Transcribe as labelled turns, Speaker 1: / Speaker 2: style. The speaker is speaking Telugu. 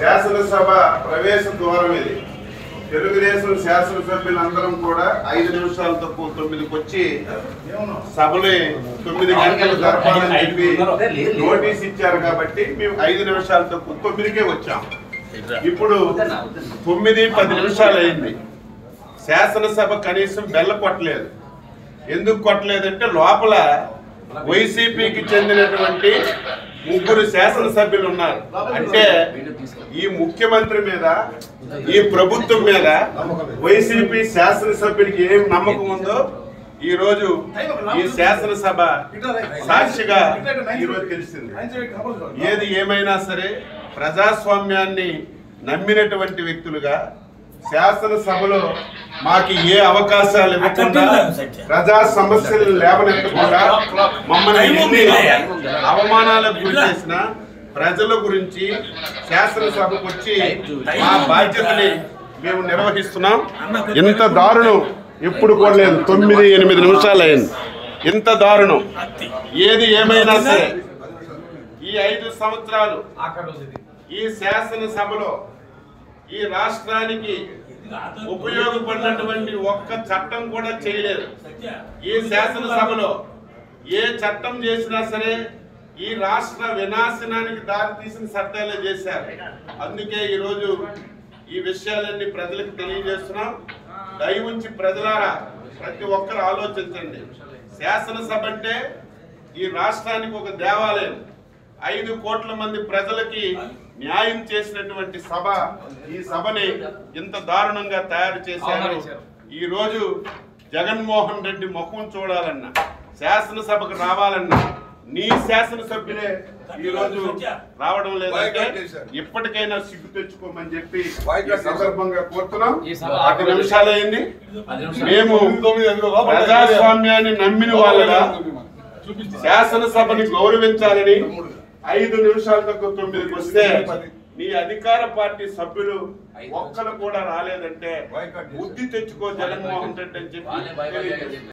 Speaker 1: శాసనసభ ప్రవేశ ద్వారం ఇది తెలుగుదేశం శాసనసభ్యులందరం కూడా ఐదు నిమిషాల తక్కువ తొమ్మిదికి వచ్చి సభని తొమ్మిది గంటలు జరపాలని చెప్పి నోటీస్ ఇచ్చారు కాబట్టి మేము ఐదు నిమిషాల తక్కువ తొమ్మిదికే వచ్చాం ఇప్పుడు తొమ్మిది పది నిమిషాలు అయింది శాసనసభ కనీసం బెల్ల కొట్టలేదు ఎందుకు కొట్టలేదంటే లోపల వైసీపీకి చెందినటువంటి ముగ్గురు శాసనసభ్యులు ఉన్నారు అంటే ఈ ముఖ్యమంత్రి మీద ఈ ప్రభుత్వం మీద వైసీపీ శాసనసభ్యుడికి ఏం నమ్మకం ఉందో ఈ రోజు ఈ శాసనసభ సాక్షిగా ఈ రోజు తెలిసింది ఏది ఏమైనా సరే ప్రజాస్వామ్యాన్ని నమ్మినటువంటి వ్యక్తులుగా శాసనసభలో మాకు ఏ అవకాశాలు ఇవ్వకుండా ప్రజా సమస్యలు లేవనెత్తకుండా మమ్మల్ని ఎన్ని అవమానాలకు గురి చేసిన ప్రజల గురించి శాసనసభకు వచ్చి మా బాధ్యతని మేము నిర్వహిస్తున్నాం ఇంత దారుణం ఎప్పుడు కూడా లేదు తొమ్మిది ఎనిమిది నిమిషాలు అయింది ఇంత దారుణం ఏది ఏమైనా సరే ఈ ఐదు సంవత్సరాలు ఈ శాసనసభలో ఈ రాష్ట్రానికి ఉపయోగపడినటువంటి ఒక్క చట్టం కూడా చేయలేదు ఈ శాసనసభలో ఏ చట్టం చేసినా సరే ఈ రాష్ట్ర వినాశనానికి దారి తీసిన చట్టాలే చేశారు అందుకే ఈరోజు ఈ విషయాలన్నీ ప్రజలకు తెలియజేస్తున్నాం దయ ఉంచి ప్రజలారా ప్రతి ఒక్కరు ఆలోచించండి శాసనసభ అంటే ఈ రాష్ట్రానికి ఒక దేవాలయం ఐదు కోట్ల మంది ప్రజలకి న్యాయం చేసినటువంటి సభ ఈ సభని ఇంత దారుణంగా తయారు చేశారు ఈ రోజు జగన్మోహన్ రెడ్డి ముఖం చూడాలన్నా శాసనసభకు రావాలన్నా నీ శాసనసభ్యులే ఈ రోజు రావడం లేదంటే ఇప్పటికైనా సిగ్గు తెచ్చుకోమని చెప్పి ఈ సందర్భంగా కోరుతున్నాం పది నిమిషాలు అయింది మేము ప్రజాస్వామ్యాన్ని నమ్మిన వాళ్ళగా శాసనసభని గౌరవించాలని ఐదు నిమిషాల తక్కువ తొమ్మిదికి వస్తే నీ అధికార పార్టీ సభ్యులు ఒక్కరు కూడా రాలేదంటే బుద్ధి తెచ్చుకో జగన్మోహన్ రెడ్డి అని చెప్పి తెలియజేస్తున్నాం.